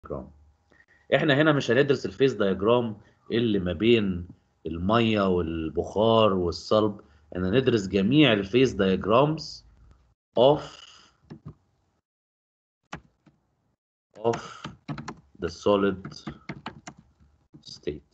دايجرام احنا هنا مش هندرس الفيز دايجرام اللي ما بين الميه والبخار والصلب احنا ندرس جميع الفيز دايجرامز of of the solid state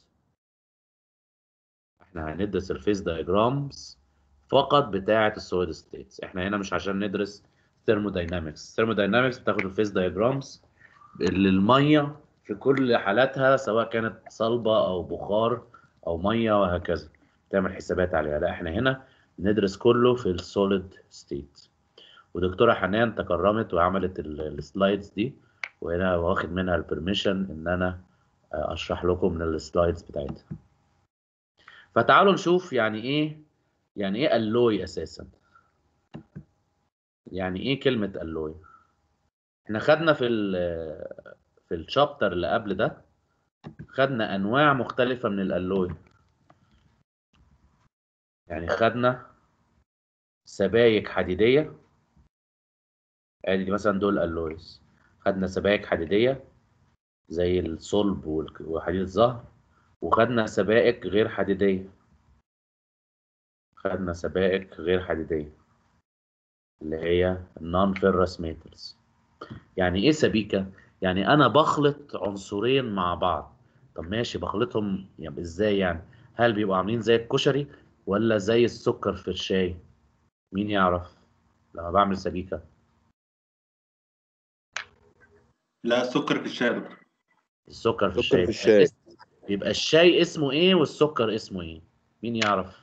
احنا هندرس الفيز دايجرامز فقط بتاعه السوليد ستيتس احنا هنا مش عشان ندرس ثيرموداينامكس ثيرموداينامكس بتاخد الفيز دايجرامز اللي الميه في كل حالاتها سواء كانت صلبه او بخار او ميه وهكذا تعمل حسابات عليها لا احنا هنا ندرس كله في السوليد ستيت ودكتوره حنان تكرمت وعملت السلايدز دي وهنا واخد منها البرميشن ان انا اشرح لكم من السلايدز بتاعتها فتعالوا نشوف يعني ايه يعني ايه الوي اساسا يعني ايه كلمه الوي احنا خدنا في ال في الشابتر اللي قبل ده خدنا انواع مختلفه من الالوي يعني خدنا سبايك حديديه ادي مثلا دول الويز خدنا سبائك حديديه زي الصلب وحديد الظهر وخدنا سبائك غير حديديه خدنا سبائك غير حديديه اللي هي النون فيرس ميتالز يعني ايه سبيكه يعني انا بخلط عنصرين مع بعض طب ماشي بخلطهم يعني ازاي يعني هل بيبقوا عاملين زي الكشري ولا زي السكر في الشاي مين يعرف لما بعمل سبيكه لا السكر في الشاي يا دكتور السكر في سكر الشاي في الشاي يبقى الشاي اسمه ايه والسكر اسمه ايه مين يعرف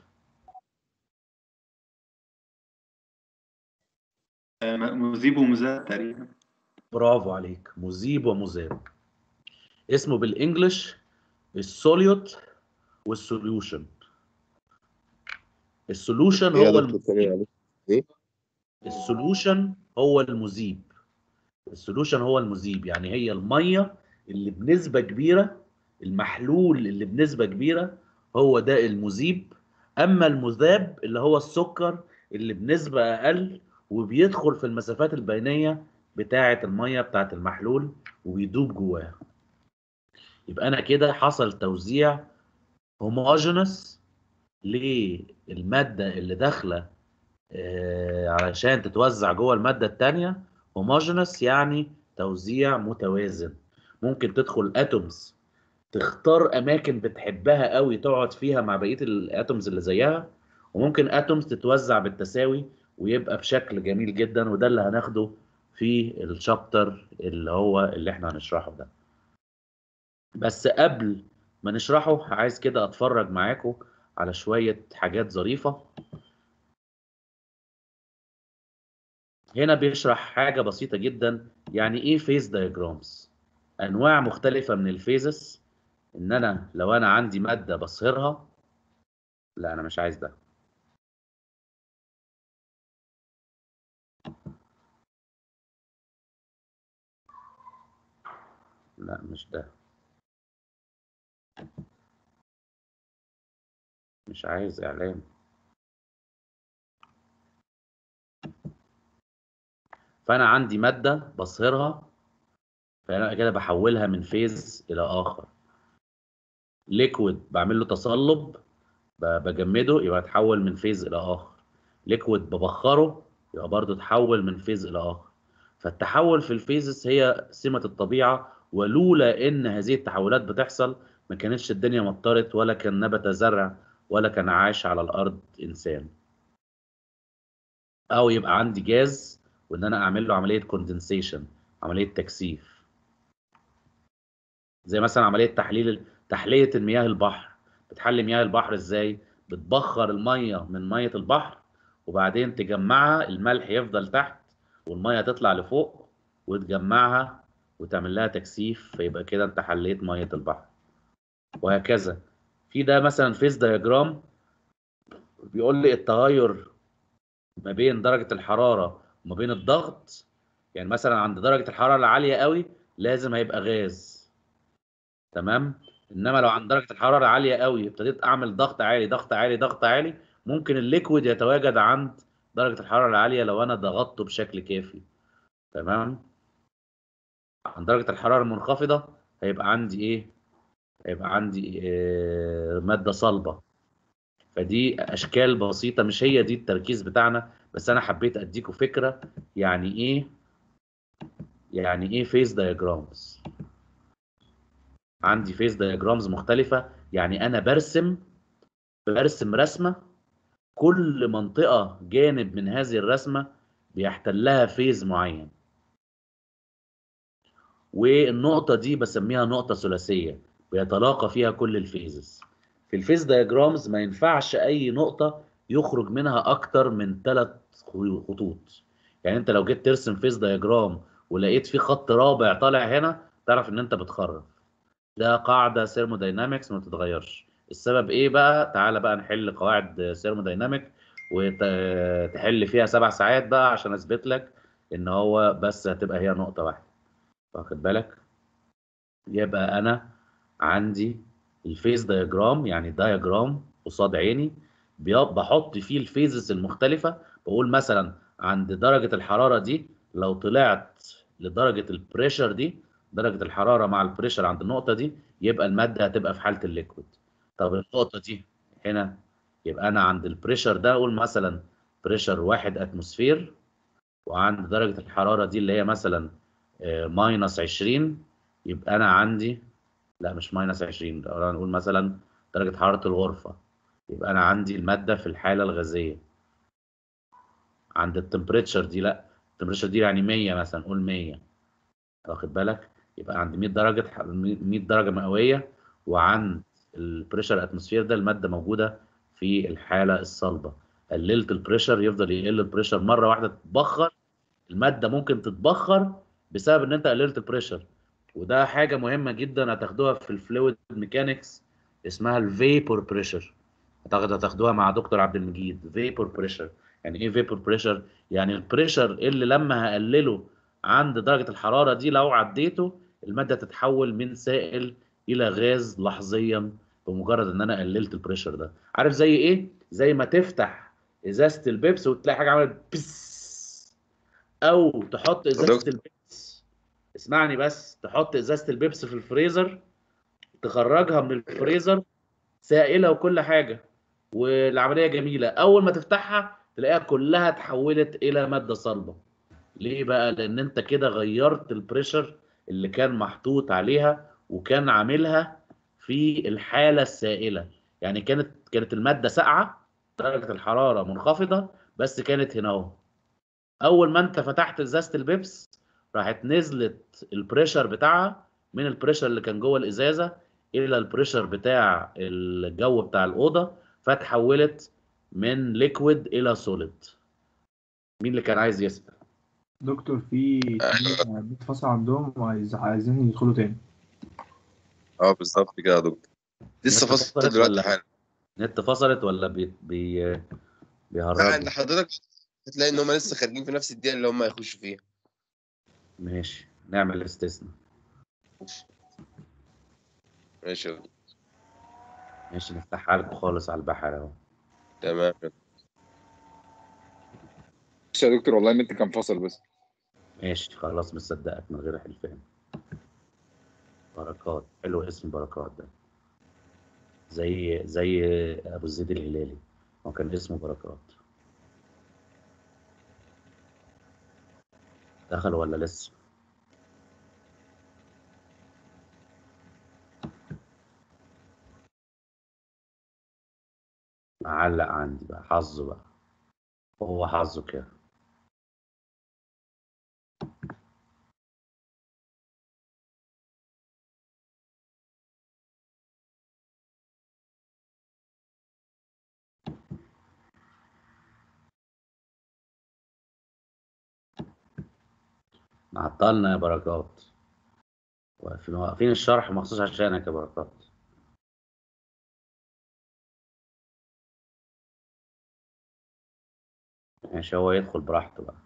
آه، مذيب ومذاب تقريبا برافو عليك مذيب ومذاب اسمه بالانجلش السوليوت والسوليوشن السوليوشن يا هو دكتور ثانية المذيب معلش السوليوشن هو المذيب السوليوشن هو المذيب يعني هي الميه اللي بنسبه كبيره المحلول اللي بنسبه كبيره هو ده المذيب اما المذاب اللي هو السكر اللي بنسبه اقل وبيدخل في المسافات البينيه بتاعه الميه بتاعه المحلول وبيدوب جواه يبقى انا كده حصل توزيع هوموجينس للماده اللي داخله آه، علشان تتوزع جوه الماده الثانيه هوموجينس يعني توزيع متوازن ممكن تدخل اتومز تختار اماكن بتحبها قوي تقعد فيها مع بقيه الاتومز اللي زيها وممكن اتومز تتوزع بالتساوي ويبقى بشكل جميل جدا وده اللي هناخده في الشابتر اللي هو اللي احنا هنشرحه ده بس قبل ما نشرحه عايز كده اتفرج معاكم على شوية حاجات ظريفة هنا بيشرح حاجة بسيطة جدا يعني ايه فيز دايجرامز انواع مختلفة من الفيزز ان انا لو انا عندي مادة بصهرها لا انا مش عايز ده لا مش ده مش عايز اعلان فانا عندي ماده بصهرها فانا كده بحولها من فيز الى اخر ليكويد بعمل له تصلب ب- بجمده يبقى اتحول من فيز الى اخر ليكويد ببخره يبقى برضه اتحول من فيز الى اخر فالتحول في الفيزز هي سمة الطبيعة ولولا ان هذه التحولات بتحصل ما كانتش الدنيا مطرت ولا كان نبت زرع ولا كان عاش على الارض انسان او يبقى عندي جاز وان انا اعمل له عمليه كوندنسيشن عمليه تكثيف زي مثلا عمليه تحليل تحليه المياه البحر بتحلي مياه البحر ازاي بتبخر الميه من ميه البحر وبعدين تجمعها الملح يفضل تحت والميه تطلع لفوق وتجمعها وتعمل لها تكثيف فيبقى كده انت حليت ميه البحر وهكذا في ده مثلا فيز دياجرام بيقول لي التغير ما بين درجة الحرارة وما بين الضغط يعني مثلا عند درجة الحرارة العالية قوي لازم هيبقى غاز تمام انما لو عند درجة الحرارة عالية قوي ابتديت اعمل ضغط عالي ضغط عالي ضغط عالي ممكن الليكويد يتواجد عند درجة الحرارة العالية لو انا ضغطته بشكل كافي تمام عند درجة الحرارة المنخفضة هيبقى عندي ايه هيبقى عندي آه، مادة صلبة فدي اشكال بسيطة مش هي دي التركيز بتاعنا بس انا حبيت اديكم فكرة يعني ايه يعني ايه فيز دايجرامز عندي فيز دايجرامز مختلفة يعني انا برسم برسم رسمة كل منطقة جانب من هذه الرسمة بيحتلها فيز معين والنقطة دي بسميها نقطة ثلاثية بيتلاقى فيها كل الفيزز في الفيز دايجرامز ما ينفعش أي نقطة يخرج منها أكتر من ثلاث خطوط يعني أنت لو جيت ترسم فيز دايجرام ولقيت في خط رابع طالع هنا تعرف إن أنت بتخرف ده قاعدة ثيرموداينامكس ما بتتغيرش السبب إيه بقى؟ تعالى بقى نحل قواعد ثيرموداينامك وتحل فيها سبع ساعات بقى عشان أثبت لك إن هو بس هتبقى هي نقطة واحدة واخد بالك يبقى انا عندي الفيز دايجرام يعني دايجرام قصاد عيني بي- بحط فيه الفيزز المختلفة بقول مثلا عند درجة الحرارة دي لو طلعت لدرجة البريشر دي درجة الحرارة مع البريشر عند النقطة دي يبقى المادة هتبقى في حالة الليكويد طب النقطة دي هنا يبقى أنا عند البريشر ده أقول مثلا بريشر واحد أتموسفير وعند درجة الحرارة دي اللي هي مثلا ماينس 20 يبقى انا عندي لا مش ماينس 20 ده نقول مثلا درجة حرارة الغرفة يبقى انا عندي المادة في الحالة الغازية عند التمبريتشر دي لا التمبريتشر دي يعني 100 مثلا قول 100 واخد بالك يبقى عند 100 درجة ح- 100 درجة مئوية وعند البريشر اتموسفير ده المادة موجودة في الحالة الصلبة قللت البريشر يفضل يقل البريشر مرة واحدة تتبخر المادة ممكن تتبخر بسبب ان انت قللت البريشر وده حاجه مهمه جدا هتاخدوها في الفلويد ميكانكس اسمها الفيبور بريشر اعتقد هتاخدوها مع دكتور عبد المجيد فيبور بريشر يعني ايه فيبور بريشر يعني البريشر اللي لما هقلله عند درجه الحراره دي لو عديته الماده تتحول من سائل الى غاز لحظيا بمجرد ان انا قللت البريشر ده عارف زي ايه زي ما تفتح ازازه البيبس وتلاقي حاجه عملت بس او تحط ازازه دكتور. البيبس اسمعني بس تحط ازازه البيبس في الفريزر تخرجها من الفريزر سائله وكل حاجه والعمليه جميله اول ما تفتحها تلاقيها كلها اتحولت الى ماده صلبه ليه بقى لان انت كده غيرت البريشر اللي كان محطوط عليها وكان عاملها في الحاله السائله يعني كانت كانت الماده ساقعه درجه الحراره منخفضه بس كانت هنا اهو اول ما انت فتحت ازازه البيبس راحت نزلت البريشر بتاعها من البريشر اللي كان جوه الازازه الى البريشر بتاع الجو بتاع الاوضه فتحولت من ليكويد الى سوليد مين اللي كان عايز يسال دكتور في اتنين بيتفصل عندهم وعايز عايزين يدخلوا تاني اه بالظبط كده يا دكتور لسه النت فاصل فصلت دلوقتي ولا حالا النت فصلت ولا بي بي لا بيهرجوا عند حضرتك هتلاقي ان هم لسه خارجين في نفس الدقيقه اللي هم هيخشوا فيها ماشي نعمل استثناء ماشي يا دكتور. ماشي نفتحها لكم خالص على البحر اهو تمام معلش يا دكتور والله النت كان فاصل بس ماشي خلاص مصدقك من غير حلفان بركات حلو اسم بركات ده زي زي ابو زيد الهلالي هو كان اسمه بركات دخل ولا لسه معلق عندي بقى حظه بقى هو حظه كده معطلنا يا بركات واقفين واقفين الشرح مخصوص عشانك يا بركات ماشي هو يدخل براحته بقى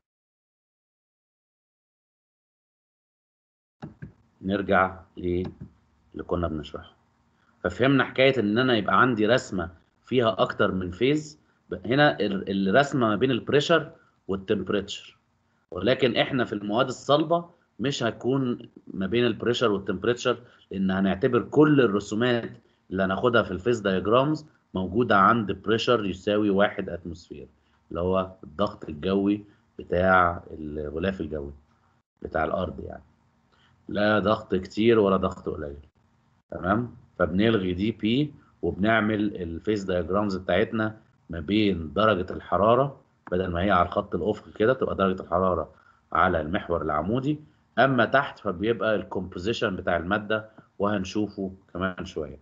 نرجع للي كنا بنشرحه ففهمنا حكاية ان انا يبقى عندي رسمة فيها اكتر من فيز هنا ال- الرسمة ما بين البريشر والتمبريتشر ولكن احنا في المواد الصلبة مش هتكون ما بين البريشر والتمبريتشر لان هنعتبر كل الرسومات اللي هناخدها في الفيس دايجرامز موجوده عند بريشر يساوي واحد اتموسفير اللي هو الضغط الجوي بتاع الغلاف الجوي بتاع الارض يعني لا ضغط كتير ولا ضغط قليل تمام فبنلغي دي بي وبنعمل الفيس دايجرامز بتاعتنا ما بين درجه الحراره بدل ما هي على الخط الافقي كده تبقى درجه الحراره على المحور العمودي اما تحت فبيبقى الكومبوزيشن بتاع الماده وهنشوفه كمان شويه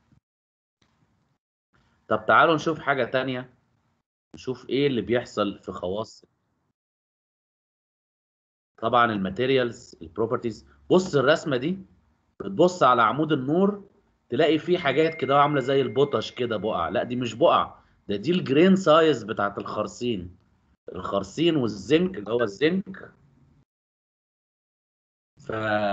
طب تعالوا نشوف حاجه تانية نشوف ايه اللي بيحصل في خواص طبعا الماتيريالز البروبرتيز بص الرسمه دي بتبص على عمود النور تلاقي فيه حاجات كده عامله زي البطش كده بقع لا دي مش بقع ده دي الجرين سايز بتاعت الخرسين الخرسين والزنك اللي هو الزنك ف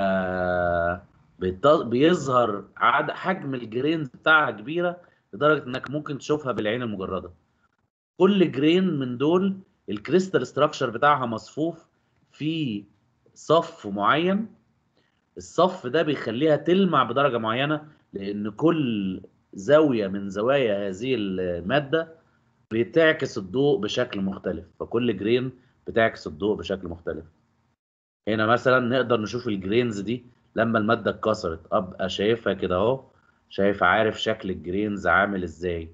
بيط- بيظهر عد... حجم الجرين بتاعها كبيره لدرجه انك ممكن تشوفها بالعين المجرده كل جرين من دول الكريستال ستراكشر بتاعها مصفوف في صف معين الصف ده بيخليها تلمع بدرجه معينه لان كل زاويه من زوايا هذه الماده بتعكس الضوء بشكل مختلف فكل جرين بتعكس الضوء بشكل مختلف هنا مثلا نقدر نشوف الجرينز دي لما الماده اتكسرت ابقى شايفها كده اهو شايف عارف شكل الجرينز عامل ازاي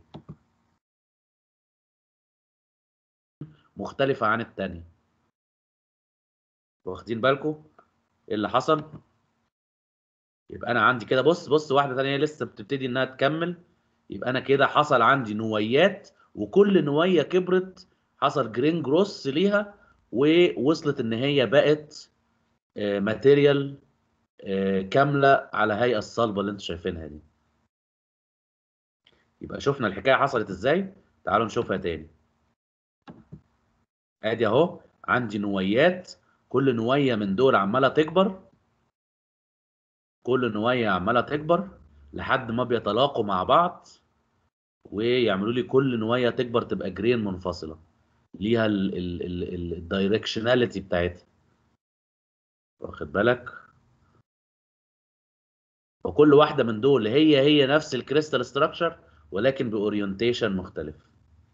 مختلفه عن التانية واخدين بالكم ايه اللي حصل يبقى انا عندي كده بص بص واحده ثانيه لسه بتبتدي انها تكمل يبقى انا كده حصل عندي نويات وكل نويه كبرت حصل جرين جروس ليها ووصلت ان هي بقت ماتيريال كامله على هيئه الصلبه اللي انتم شايفينها دي يبقى شفنا الحكايه حصلت ازاي تعالوا نشوفها تاني ادي اهو عندي نويات كل نويه من دول عماله تكبر كل نويه عماله تكبر لحد ما بيتلاقوا مع بعض ويعملوا لي كل نويه تكبر تبقى جرين منفصله ليها الدايركشناليتي بتاعتها واخد بالك وكل واحده من دول هي هي نفس الكريستال ستراكشر ولكن باورينتيشن مختلف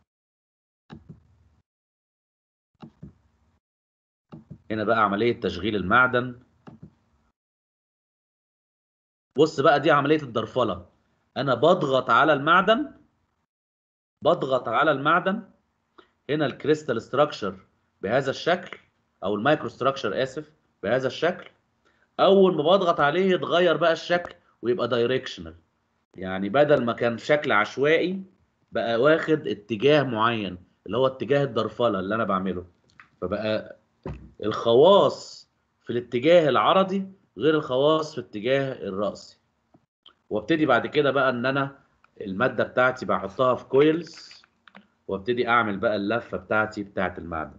هنا بقى عمليه تشغيل المعدن بص بقى دي عمليه الدرفله انا بضغط على المعدن بضغط على المعدن هنا الكريستال ستراكشر بهذا الشكل او المايكرو ستراكشر اسف بهذا الشكل اول ما بضغط عليه يتغير بقى الشكل ويبقى دايركشنال يعني بدل ما كان شكل عشوائي بقى واخد اتجاه معين اللي هو اتجاه الدرفله اللي انا بعمله فبقى الخواص في الاتجاه العرضي غير الخواص في الاتجاه الرأسي وابتدي بعد كده بقى ان انا المادة بتاعتي بحطها في كويلز وابتدي اعمل بقى اللفة بتاعتي بتاعت المعدن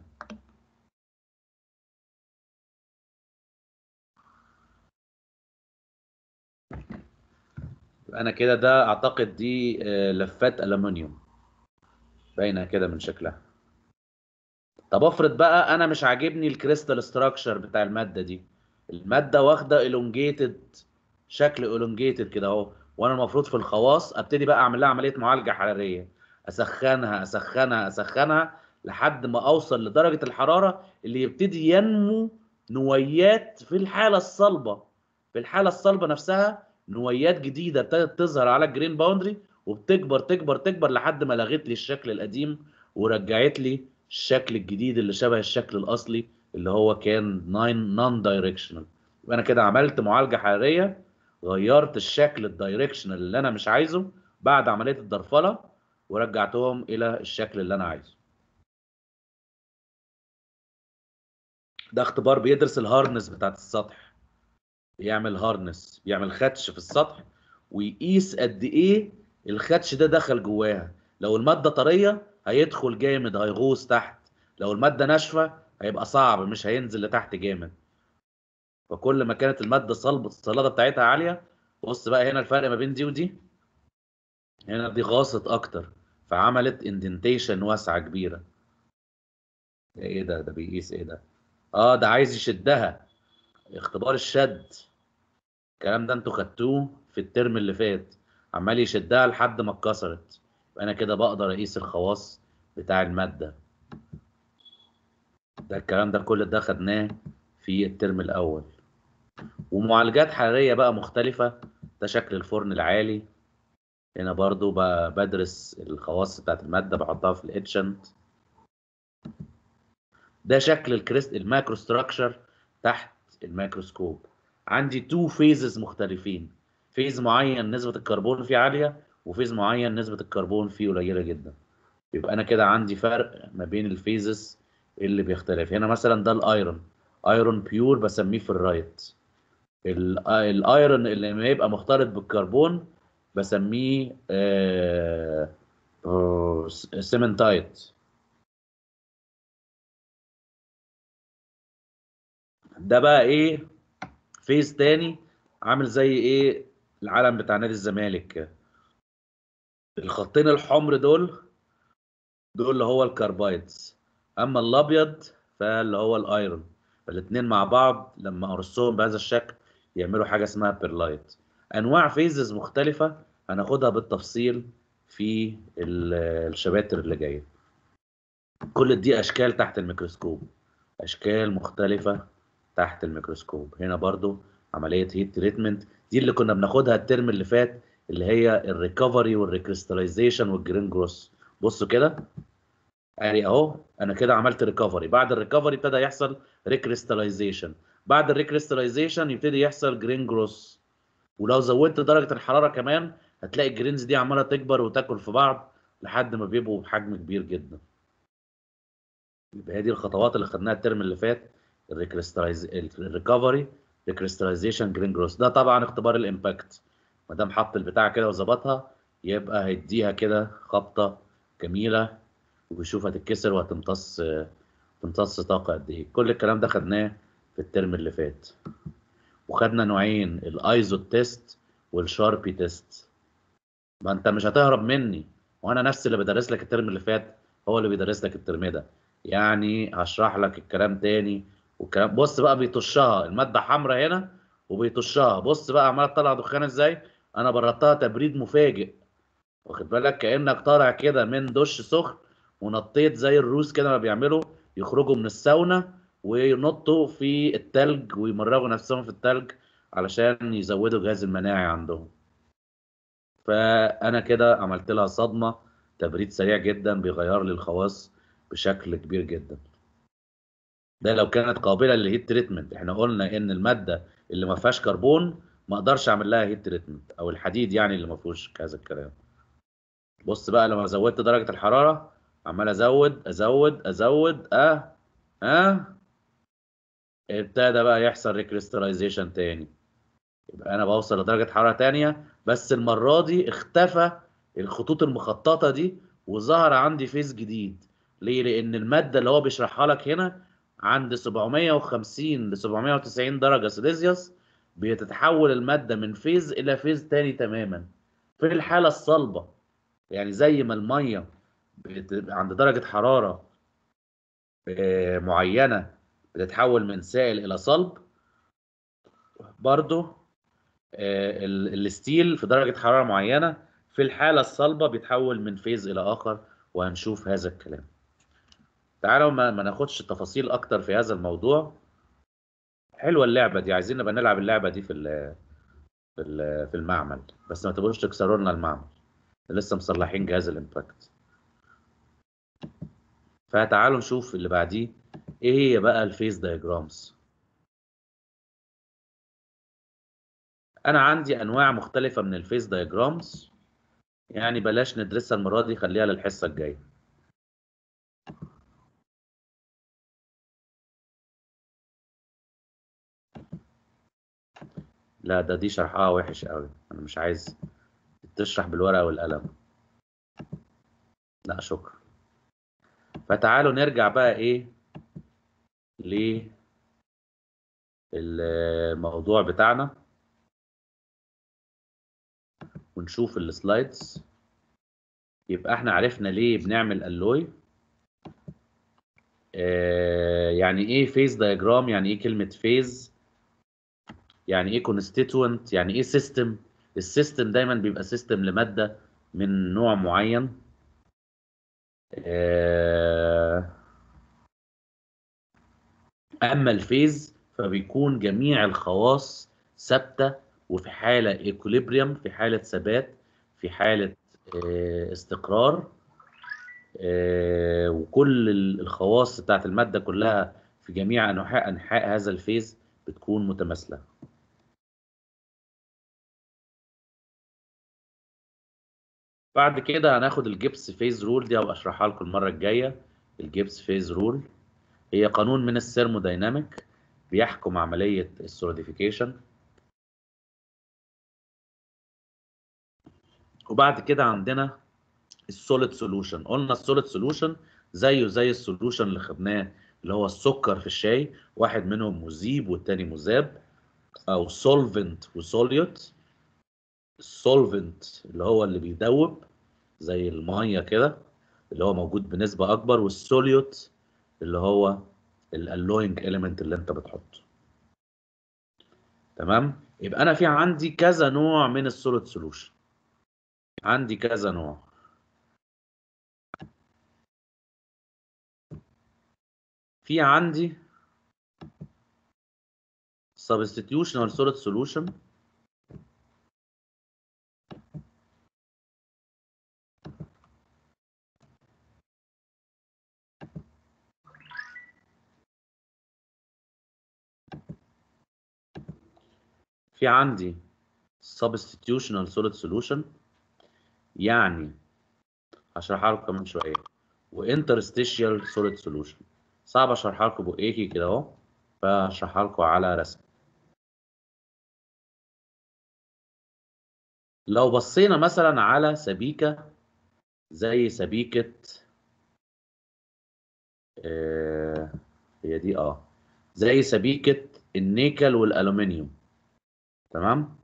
انا كده ده اعتقد دي لفات الومنيوم باينه كده من شكلها طب افرض بقى انا مش عاجبني الكريستال ستراكشر بتاع الماده دي الماده واخده الونجيتد شكل الونجيتد كده اهو وانا المفروض في الخواص ابتدي بقى اعمل لها عمليه معالجه حراريه اسخنها اسخنها اسخنها لحد ما اوصل لدرجه الحراره اللي يبتدي ينمو نويات في الحاله الصلبه في الحاله الصلبه نفسها نويات جديده ابتدت تظهر على الجرين باوندري وبتكبر تكبر تكبر لحد ما لغت لي الشكل القديم ورجعت لي الشكل الجديد اللي شبه الشكل الاصلي اللي هو كان نون دايركشنال يبقى انا كده عملت معالجه حراريه غيرت الشكل الدايركشنال اللي انا مش عايزه بعد عمليه الدرفله ورجعتهم الى الشكل اللي انا عايزه ده اختبار بيدرس الهارنس بتاعت السطح بيعمل هارنس بيعمل خدش في السطح ويقيس قد ايه الخدش ده دخل جواها لو الماده طريه هيدخل جامد هيغوص تحت لو الماده ناشفه هيبقى صعب مش هينزل لتحت جامد فكل ما كانت الماده صلبه الصلاده بتاعتها عاليه بص بقى هنا الفرق ما بين دي ودي هنا دي غاصت اكتر فعملت اندنتيشن واسعه كبيره ايه ده ده بيقيس ايه ده اه ده عايز يشدها اختبار الشد الكلام ده انتوا خدتوه في الترم اللي فات عمال يشدها لحد ما اتكسرت يبقى انا كده بقدر اقيس الخواص بتاع الماده ده الكلام ده كل ده خدناه في الترم الاول ومعالجات حراريه بقى مختلفه ده شكل الفرن العالي هنا برضو ب- بدرس الخواص بتاعت الماده بحطها في الاتشنت ده شكل الكريست الماكرو ستراكشر تحت الميكروسكوب عندي تو فيزز مختلفين فيز معين نسبة الكربون فيه عالية وفيز معين نسبة الكربون فيه قليلة جدا يبقى أنا كده عندي فرق ما بين الفيزز اللي بيختلف هنا مثلا ده الايرون ايرون بيور بسميه في الرايت ال- الايرون اللي لما يبقى مختلط بالكربون بسميه آه آه، سيمنتايت ده بقى ايه فيز تاني عامل زي ايه العلم بتاع نادي الزمالك كده. الخطين الحمر دول دول اللي هو الكربايدز اما الابيض فاللي هو الايرون فالاثنين مع بعض لما ارصهم بهذا الشكل يعملوا حاجه اسمها بيرلايت انواع فيزز مختلفه هناخدها بالتفصيل في ال- الشباتر اللي جايه كل دي اشكال تحت الميكروسكوب اشكال مختلفه تحت الميكروسكوب هنا برضو عمليه هيت تريتمنت دي اللي كنا بناخدها الترم اللي فات اللي هي الريكفري والريكريستاليزيشن والجرين جروس بصوا كده يعني اهو انا كده عملت ريكفري بعد الريكفري ابتدى يحصل ريكريستاليزيشن بعد الريكريستاليزيشن يبتدي يحصل جرين جروس ولو زودت درجه الحراره كمان هتلاقي الجرينز دي عماله تكبر وتاكل في بعض لحد ما بيبقوا بحجم كبير جدا يبقى هي دي الخطوات اللي خدناها الترم اللي فات الريكريستاليز الريكفري ريكريستاليزيشن جرين جروس ده طبعا اختبار الامباكت ما دام حط البتاع كده وظبطها يبقى هيديها كده خبطه جميله وبيشوف هتتكسر وهتمتص تمتص طاقه قد ايه كل الكلام ده خدناه في الترم اللي فات وخدنا نوعين الايزو تيست والشاربي تيست ما انت مش هتهرب مني وانا نفس اللي بدرس لك الترم اللي فات هو اللي بيدرس لك الترم ده يعني هشرح لك الكلام تاني والكلام بص بقى بيطشها الماده حمراء هنا وبيطشها بص بقى عماله تطلع دخان ازاي انا بردتها تبريد مفاجئ واخد بالك كانك طالع كده من دش سخن ونطيت زي الروس كده ما بيعملوا يخرجوا من الساونا وينطوا في التلج ويمرغوا نفسهم في التلج علشان يزودوا الجهاز المناعي عندهم فانا كده عملت لها صدمه تبريد سريع جدا بيغير لي الخواص بشكل كبير جدا ده لو كانت قابله للهيت تريتمنت احنا قلنا ان الماده اللي ما فيهاش كربون ما اقدرش اعمل لها هيت تريتمنت او الحديد يعني اللي ما فيهوش كذا الكلام بص بقى لما زودت درجه الحراره عمال ازود ازود ازود اه اه ابتدى بقى يحصل ريكريستاليزيشن تاني يبقى انا بوصل لدرجه حراره تانية بس المره دي اختفى الخطوط المخططه دي وظهر عندي فيز جديد ليه لان الماده اللي هو بيشرحها لك هنا عند 750 ل 790 درجه سيليزيوس بتتحول الماده من فيز الى فيز تاني تماما في الحاله الصلبه يعني زي ما الميه بتبقى عند درجه حراره آه، معينه بتتحول من سائل الى صلب برضو آه، ال- الستيل في درجه حراره معينه في الحاله الصلبه بيتحول من فيز الى اخر وهنشوف هذا الكلام تعالوا ما, ما ناخدش تفاصيل اكتر في هذا الموضوع حلوه اللعبه دي عايزين نبقى نلعب اللعبه دي في ال في ال في المعمل بس ما تبقوش تكسروا لنا المعمل لسه مصلحين جهاز الامباكت فتعالوا نشوف اللي بعديه ايه هي بقى الفيز دايجرامز انا عندي انواع مختلفه من الفيز دايجرامز يعني بلاش ندرسها المره دي خليها للحصه الجايه لا ده دي شرحها وحش قوي انا مش عايز تشرح بالورقه والقلم لا شكرا فتعالوا نرجع بقى ايه للموضوع بتاعنا ونشوف السلايدز يبقى احنا عرفنا ليه بنعمل الوي آه يعني ايه فيز دايجرام يعني ايه كلمه فيز يعني ايه constituent يعني ايه سيستم السيستم دايما بيبقى سيستم لماده من نوع معين آه، اما الفيز فبيكون جميع الخواص ثابته وفي حاله ايكوليبريم في حاله ثبات في حاله آه، استقرار آه، وكل ال- الخواص بتاعت الماده كلها في جميع انحاء انحاء هذا الفيز بتكون متماثله بعد كده هناخد الجبس فيز رول دي هبقى اشرحها لكم المره الجايه الجبس فيز رول هي قانون من الثيرمودايناميك بيحكم عمليه السوليديفيكيشن وبعد كده عندنا السوليد سولوشن قلنا السوليد سولوشن زيه زي السولوشن اللي خدناه اللي هو السكر في الشاي واحد منهم مذيب والتاني مذاب او سولفنت وسوليوت السولفنت اللي هو اللي بيدوب زي الميه كده اللي هو موجود بنسبه اكبر والسوليوت اللي هو الالوينج اليمنت اللي انت بتحطه تمام يبقى انا في عندي كذا نوع من السوليد سولوشن عندي كذا نوع في عندي substitutional solid solution في عندي substitutional solid solution يعني هشرحها لكم كمان شويه وانترستيشيال solid solution صعب اشرحها لكم بايدي كده اهو فهشرحها لكم على رسم لو بصينا مثلا على سبيكه زي سبيكه آه هي دي اه زي سبيكه النيكل والالومنيوم تمام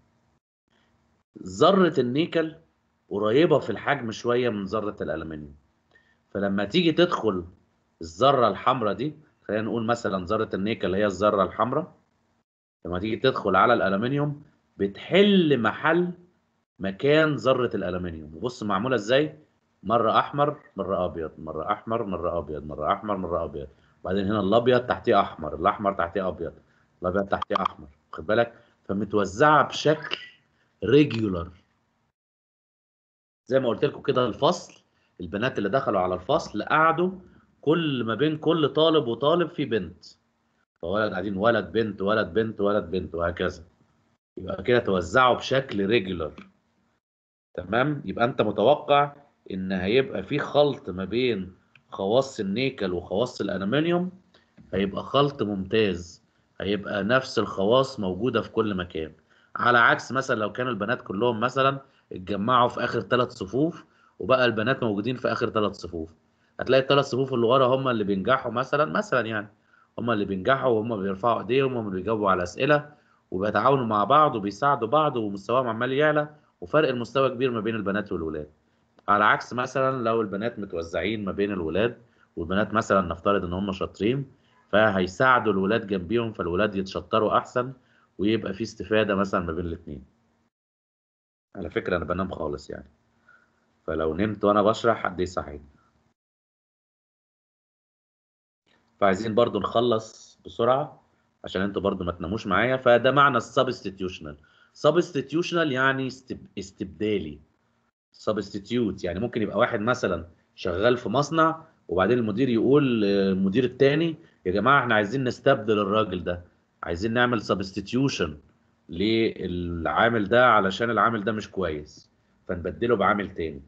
ذره النيكل قريبه في الحجم شويه من ذره الالومنيوم فلما تيجي تدخل الذره الحمراء دي خلينا نقول مثلا ذره النيكل هي الذره الحمراء لما تيجي تدخل على الالومنيوم بتحل محل مكان ذره الالومنيوم وبص معموله ازاي مره احمر مره ابيض مره احمر مره ابيض مره احمر مره ابيض وبعدين هنا الابيض تحتيه احمر الاحمر تحتيه ابيض الابيض تحتيه احمر واخد بالك فمتوزعه بشكل ريجولار زي ما قلت لكم كده الفصل البنات اللي دخلوا على الفصل قعدوا كل ما بين كل طالب وطالب في بنت فولد قاعدين ولد بنت ولد بنت ولد بنت وهكذا يبقى كده توزعوا بشكل ريجولار تمام يبقى انت متوقع ان هيبقى في خلط ما بين خواص النيكل وخواص الالومنيوم هيبقى خلط ممتاز هيبقى نفس الخواص موجودة في كل مكان على عكس مثلا لو كان البنات كلهم مثلا اتجمعوا في اخر ثلاث صفوف وبقى البنات موجودين في اخر ثلاث صفوف هتلاقي الثلاث صفوف اللي ورا هم اللي بينجحوا مثلا مثلا يعني هم اللي بينجحوا وهم بيرفعوا ايديهم وهم اللي بيجاوبوا على اسئله وبيتعاونوا مع بعض وبيساعدوا بعض ومستواهم عمال يعلى وفرق المستوى كبير ما بين البنات والولاد على عكس مثلا لو البنات متوزعين ما بين الولاد والبنات مثلا نفترض ان هم شاطرين فهيساعدوا الولاد جنبيهم فالولاد يتشطروا احسن ويبقى في استفاده مثلا ما بين الاثنين على فكره انا بنام خالص يعني فلو نمت وانا بشرح حد يصحيني فعايزين برضو نخلص بسرعه عشان انتوا برضو ما تناموش معايا فده معنى السبستيتيوشنال سبستيتيوشنال يعني استب... استبدالي سبستيتيوت يعني ممكن يبقى واحد مثلا شغال في مصنع وبعدين المدير يقول المدير التاني يا جماعه احنا عايزين نستبدل الراجل ده عايزين نعمل سبستيتيوشن للعامل ده علشان العامل ده مش كويس فنبدله بعامل تاني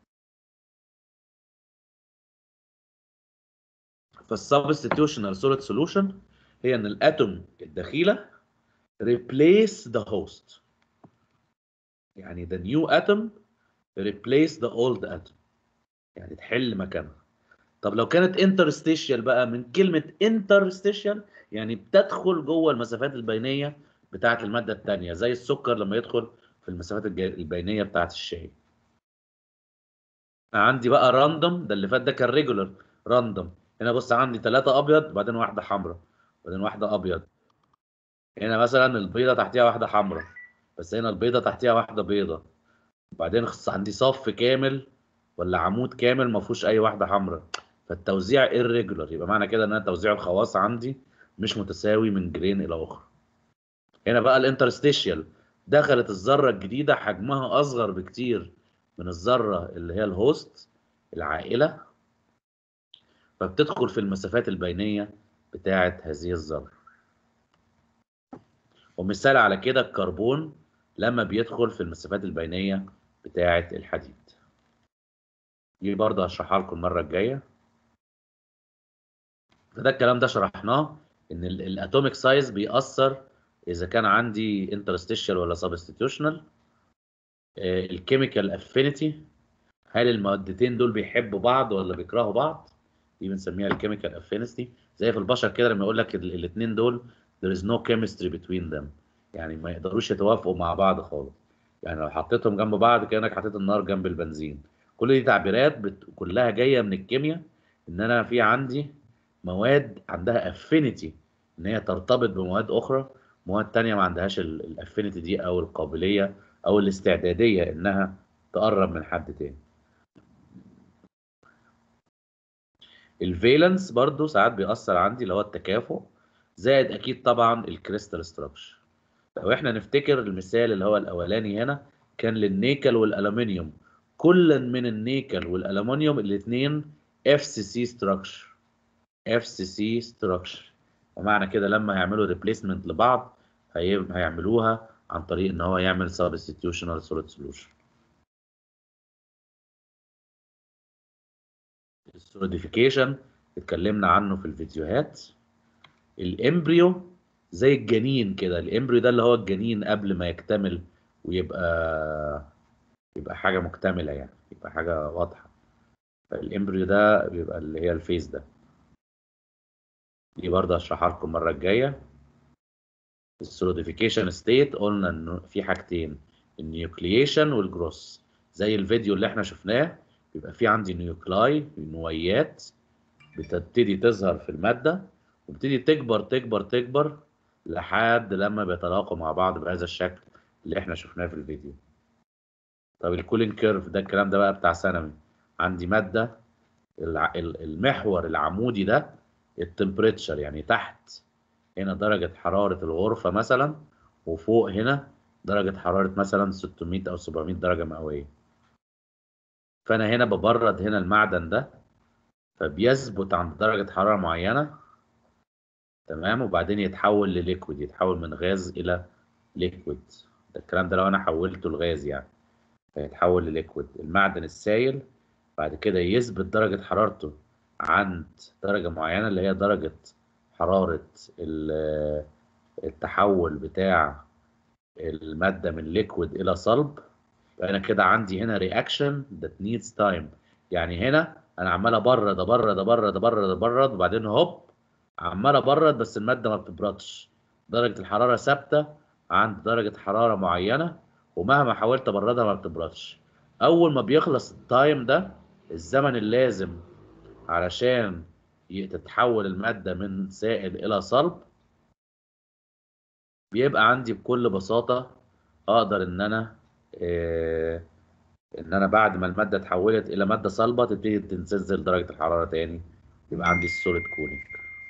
فالسبستيتيوشنال سوليد سولوشن هي ان الاتوم الدخيله replace the host يعني the new atom replace the old atom يعني تحل مكانها طب لو كانت interstitial بقى من كلمة interstitial يعني بتدخل جوه المسافات البينية بتاعة المادة التانية زي السكر لما يدخل في المسافات الج- البينية بتاعة الشاي عندي بقى راندوم ده اللي فات ده كان ريجولر راندوم هنا بص عندي ثلاثة أبيض وبعدين واحدة حمراء وبعدين واحدة أبيض هنا مثلا البيضه تحتيها واحده حمراء بس هنا البيضه تحتيها واحده بيضه وبعدين خص- عندي صف كامل ولا عمود كامل ما فيهوش اي واحده حمراء فالتوزيع irregular يبقى معنى كده ان انا توزيع الخواص عندي مش متساوي من جرين الى اخرى هنا بقى الانترستيشيال دخلت الذره الجديده حجمها اصغر بكتير من الذره اللي هي الهوست العائله فبتدخل في المسافات البينيه بتاعه هذه الذره ومثال على كده الكربون لما بيدخل في المسافات البينيه بتاعه الحديد دي برضه هشرحها لكم المره الجايه فده الكلام ده شرحناه ان الاتوميك سايز بيأثر اذا كان عندي انترستيشال ولا سبستيتيوشنال الكيميكال افينيتي هل المادتين دول بيحبوا بعض ولا بيكرهوا بعض دي بنسميها الكيميكال افينيتي زي في البشر كده لما يقول لك الاثنين دول there is no chemistry between them يعني ما يقدروش يتوافقوا مع بعض خالص يعني لو حطيتهم جنب بعض كانك حطيت النار جنب البنزين كل دي تعبيرات بت... كلها جايه من الكيمياء ان انا في عندي مواد عندها افينيتي ان هي ترتبط بمواد اخرى مواد تانية ما عندهاش الافينيتي دي او القابليه او الاستعداديه انها تقرب من حد تاني الفالنس برضو ساعات بيأثر عندي اللي هو التكافؤ زائد اكيد طبعا الكريستال ستراكشر لو احنا نفتكر المثال اللي هو الاولاني هنا كان للنيكل والالومنيوم كلا من النيكل والالومنيوم الاثنين اف سي سي ستراكشر اف سي سي ستراكشر ومعنى كده لما هيعملوا ريبليسمنت لبعض هي... هيعملوها عن طريق ان هو يعمل سبستيتيوشنال سوليد سولوشن السوليديفيكيشن اتكلمنا عنه في الفيديوهات الامبريو زي الجنين كده الامبريو ده اللي هو الجنين قبل ما يكتمل ويبقى يبقى حاجه مكتمله يعني يبقى حاجه واضحه فالامبريو ده بيبقى اللي هي الفيس ده دي برضه هشرحها لكم المره الجايه السوليديفيكيشن ستيت قلنا انه في حاجتين النيوكليشن والجروس زي الفيديو اللي احنا شفناه بيبقى في عندي نيوكلاي نويات بتبتدي تظهر في الماده وبتبتدي تكبر تكبر تكبر لحد لما بيتلاقوا مع بعض بهذا الشكل اللي احنا شفناه في الفيديو طب الكولين كيرف ده الكلام ده بقى بتاع ثانوي عندي ماده المحور العمودي ده التمبريتشر يعني تحت هنا درجة حرارة الغرفة مثلا وفوق هنا درجة حرارة مثلا 600 أو 700 درجة مئوية فأنا هنا ببرد هنا المعدن ده فبيثبت عند درجة حرارة معينة تمام وبعدين يتحول لليكويد يتحول من غاز إلى ليكويد ده الكلام ده لو أنا حولته لغاز يعني فيتحول لليكويد المعدن السائل بعد كده يثبت درجة حرارته عند درجة معينة اللي هي درجة حرارة التحول بتاع المادة من ليكويد إلى صلب فأنا كده عندي هنا رياكشن that needs time يعني هنا أنا عمال أبرد أبرد أبرد أبرد أبرد وبعدين هوب عمال أبرد بس المادة ما بتبردش درجة الحرارة ثابتة عند درجة حرارة معينة ومهما حاولت أبردها ما بتبردش أول ما بيخلص التايم ده الزمن اللازم علشان تتحول المادة من سائل إلى صلب بيبقى عندي بكل بساطة أقدر إن أنا إيه إن أنا بعد ما المادة اتحولت إلى مادة صلبة تبتدي تنزل درجة الحرارة تاني يبقى عندي السوليد كولينج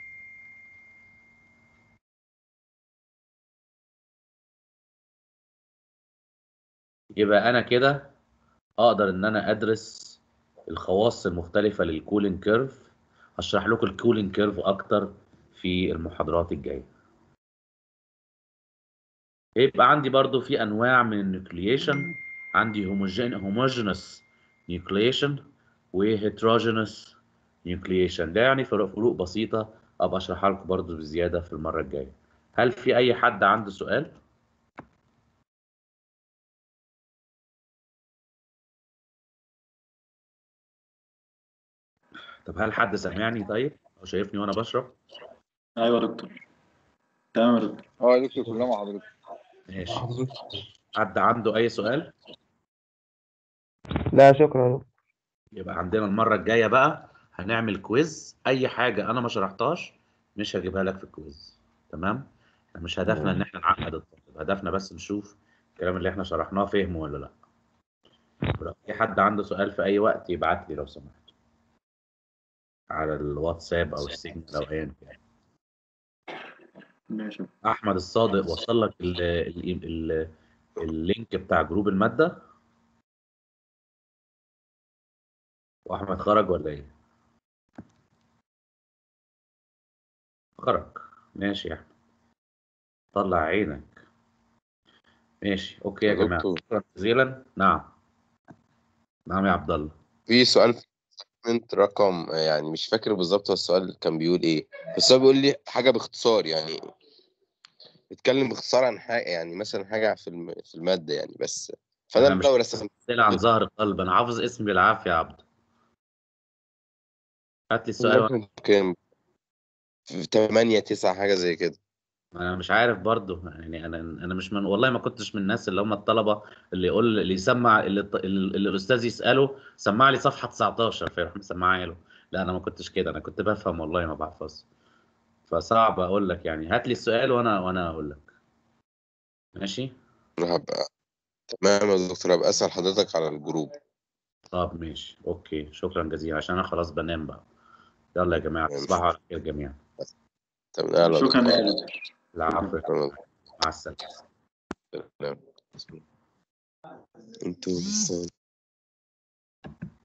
يبقى أنا كده أقدر إن أنا أدرس الخواص المختلفة للكولينج كيرف هشرح لكم الكولينج كيرف اكتر في المحاضرات الجايه يبقى عندي برضو في انواع من النيوكليشن عندي هوموجين هوموجينس نيوكليشن وهيتروجينس نيوكليشن ده يعني فروق فروق بسيطه ابقى اشرحها لكم برضو بزياده في المره الجايه هل في اي حد عنده سؤال طب هل حد سامعني طيب او شايفني وانا بشرب ايوه يا دكتور تمام يا دكتور اه يا دكتور كلنا مع حضرتك ماشي حد عنده اي سؤال لا شكرا يبقى عندنا المره الجايه بقى هنعمل كويز اي حاجه انا ما شرحتهاش مش هجيبها لك في الكويز تمام مش هدفنا ان احنا نعقد الطالب هدفنا بس نشوف الكلام اللي احنا شرحناه فهمه ولا لا ولو في حد عنده سؤال في اي وقت يبعت لي لو سمحت على الواتساب او السيجنال او ايا كان ماشي احمد الصادق وصل لك ال ال ال اللينك بتاع جروب الماده واحمد خرج ولا ايه خرج ماشي يا احمد طلع عينك ماشي اوكي يا يا جماعه دكتور. شكرا جزيلا نعم نعم يا عبد الله في سؤال في segment رقم يعني مش فاكر بالظبط هو السؤال كان بيقول ايه بس هو بيقول لي حاجة باختصار يعني بيتكلم باختصار عن حاجة يعني مثلا حاجة في الم... في المادة يعني بس فأنا أنا مش لو رسمت اسئله عن ظهر قلب انا حافظ اسمي بالعافيه يا عبد هات لي السؤال وأنا- ممكن في 8 9 حاجة زي كده انا مش عارف برضو يعني انا انا مش من والله ما كنتش من الناس اللي هم الطلبه اللي يقول اللي يسمع اللي, اللي اللي الاستاذ يساله سمع لي صفحه 19 فيروح مسمعها له لا انا ما كنتش كده انا كنت بفهم والله ما بحفظ فصعب اقول لك يعني هات لي السؤال وانا وانا اقول لك ماشي هبقى تمام يا دكتور هبقى أسأل حضرتك على الجروب طب ماشي اوكي شكرا جزيلا عشان انا خلاص بنام بقى يلا يا جماعه تصبحوا على خير جميعا تمام يلا يا شكرا دكتور. يا دكتور العفو شكراً. مع السلامه انتوا لسه